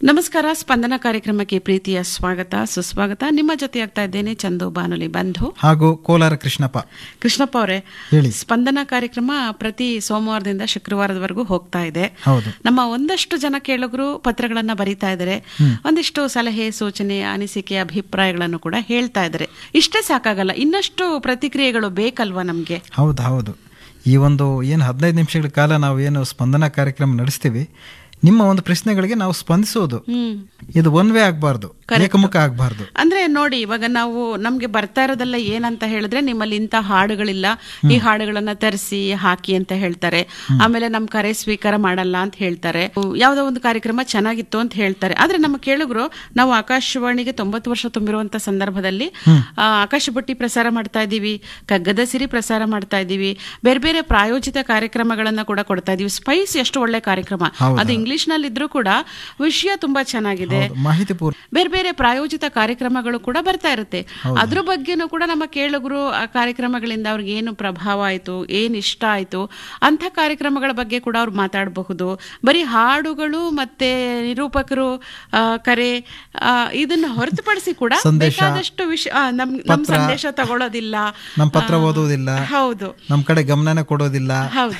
ನಮಸ್ಕಾರ ಸ್ಪಂದನ ಕಾರ್ಯಕ್ರಮಕ್ಕೆ ಪ್ರೀತಿಯ ಸ್ವಾಗತ ಸುಸ್ವಾಗತ ನಿಮ್ಮ ಜೊತೆ ಆಗ್ತಾ ಇದ್ದೇನೆ ಚಂದು ಬಾನುಲಿ ಬಂಧು ಹಾಗೂ ಕೋಲಾರ ಕೃಷ್ಣಪ್ಪ ಕೃಷ್ಣಪ್ಪ ಅವರೇ ಹೇಳಿ ಸ್ಪಂದನ ಕಾರ್ಯಕ್ರಮ ಪ್ರತಿ ಸೋಮವಾರದಿಂದ ಶುಕ್ರವಾರದವರೆಗೂ ಹೋಗ್ತಾ ಇದೆ ಹೌದು ನಮ್ಮ ಒಂದಷ್ಟು ಜನ ಕೇಳುಗರು ಪತ್ರಗಳನ್ನ ಬರೀತಾ ಇದ್ದಾರೆ ಒಂದಿಷ್ಟು ಸಲಹೆ ಸೂಚನೆ ಅನಿಸಿಕೆ ಅಭಿಪ್ರಾಯಗಳನ್ನು ಕೂಡ ಹೇಳ್ತಾ ಇದ್ದಾರೆ ಇಷ್ಟೇ ಸಾಕಾಗಲ್ಲ ಇನ್ನಷ್ಟು ಪ್ರತಿಕ್ರಿಯೆಗಳು ಬೇಕಲ್ವಾ ನಮ್ಗೆ ಹೌದು ಹೌದು ಈ ಒಂದು ಏನು ಹದಿನೈದು ನಿಮಿಷಗಳ ಕಾಲ ನಾವು ಏನು ಸ್ಪಂದನ ಕಾರ್ಯಕ್ರಮ ನಡೆಸ್ತೀವಿ ನಿಮ್ಮ ಒಂದು ಪ್ರಶ್ನೆಗಳಿಗೆ ನಾವು ಸ್ಪಂದಿಸೋದು ಹ್ಮ್ ಇದು ಒನ್ ವೇ ಆಗಬಾರ್ದು ಏಕಮುಖ ಆಗಬಾರ್ದು ಅಂದ್ರೆ ನೋಡಿ ಇವಾಗ ನಾವು ನಮ್ಗೆ ಬರ್ತಾ ಇರೋದೆಲ್ಲ ಏನಂತ ಹೇಳಿದ್ರೆ ನಿಮ್ಮಲ್ಲಿ ಇಂಥ ಹಾಡುಗಳಿಲ್ಲ ಈ ಹಾಡುಗಳನ್ನ ತರಿಸಿ ಹಾಕಿ ಅಂತ ಹೇಳ್ತಾರೆ ಆಮೇಲೆ ನಮ್ ಕರೆ ಸ್ವೀಕಾರ ಮಾಡಲ್ಲ ಅಂತ ಹೇಳ್ತಾರೆ ಯಾವ್ದೋ ಒಂದು ಕಾರ್ಯಕ್ರಮ ಚೆನ್ನಾಗಿತ್ತು ಅಂತ ಹೇಳ್ತಾರೆ ಆದ್ರೆ ನಮ್ಮ ಕೇಳುಗರು ನಾವು ಆಕಾಶವಾಣಿಗೆ ತೊಂಬತ್ತು ವರ್ಷ ತುಂಬಿರುವಂತ ಸಂದರ್ಭದಲ್ಲಿ ಆ, ಆಕಾಶ ಬುಟ್ಟಿ ಪ್ರಸಾರ ಮಾಡ್ತಾ ಇದ್ದೀವಿ ಕಗ್ಗದ ಸಿರಿ ಪ್ರಸಾರ ಮಾಡ್ತಾ ಇದ್ದೀವಿ ಬೇರೆ ಬೇರೆ ಪ್ರಾಯೋಜಿತ ಕಾರ್ಯಕ್ರಮಗಳನ್ನ ಕೂಡ ಕೊಡ್ತಾ ಇದೀವಿ ಸ್ಪೈಸ್ ಎಷ್ಟು ಒಳ್ಳೆ ಕಾರ್ಯಕ್ರಮ ಅದು ಇಂಗ್ಲಿಷ್ ನಲ್ಲಿ ಇದ್ರೂ ಕೂಡ ವಿಷಯ ತುಂಬಾ ಚೆನ್ನಾಗಿದೆ ಹೌದು, ಮಾಹಿತಿ ಪೂರ್ಣ ಬೇರೆ ಬೇರೆ ಪ್ರಾಯೋಜಿತ ಕಾರ್ಯಕ್ರಮಗಳು ಕೂಡ ಬರ್ತಾ ಇರುತ್ತೆ ಅದ್ರ ಬಗ್ಗೆನೂ ಕೂಡ ನಮ್ಮ ಕೇಳುಗರು ಆ ಕಾರ್ಯಕ್ರಮಗಳಿಂದ ಅವ್ರಿಗೆ ಏನು ಪ್ರಭಾವ ಆಯ್ತು ಏನ್ ಇಷ್ಟ ಆಯ್ತು ಅಂತ ಕಾರ್ಯಕ್ರಮಗಳ ಬಗ್ಗೆ ಕೂಡ ಅವ್ರು ಮಾತಾಡಬಹುದು ಬರೀ ಹಾಡುಗಳು ಮತ್ತೆ ನಿರೂಪಕರು ಆ, ಕರೆ ಆ, ಇದನ್ನ ಹೊರತುಪಡಿಸಿ ಕೂಡ ಸಂದೇಶ, ಬೇಕಾದಷ್ಟು ವಿಷಯ ಆ, ನಮ್ ನಮ್ ಸಂದೇಶ ತಗೊಳ್ಳೋದಿಲ್ಲ ನಮ್ಮ ಪತ್ರ ಓದುವುದಿಲ್ಲ ಹೌದು ನಮ್ಮ ಕಡೆ ಗಮನನೇ ಕೊಡೋದಿಲ್ಲ ಹೌದು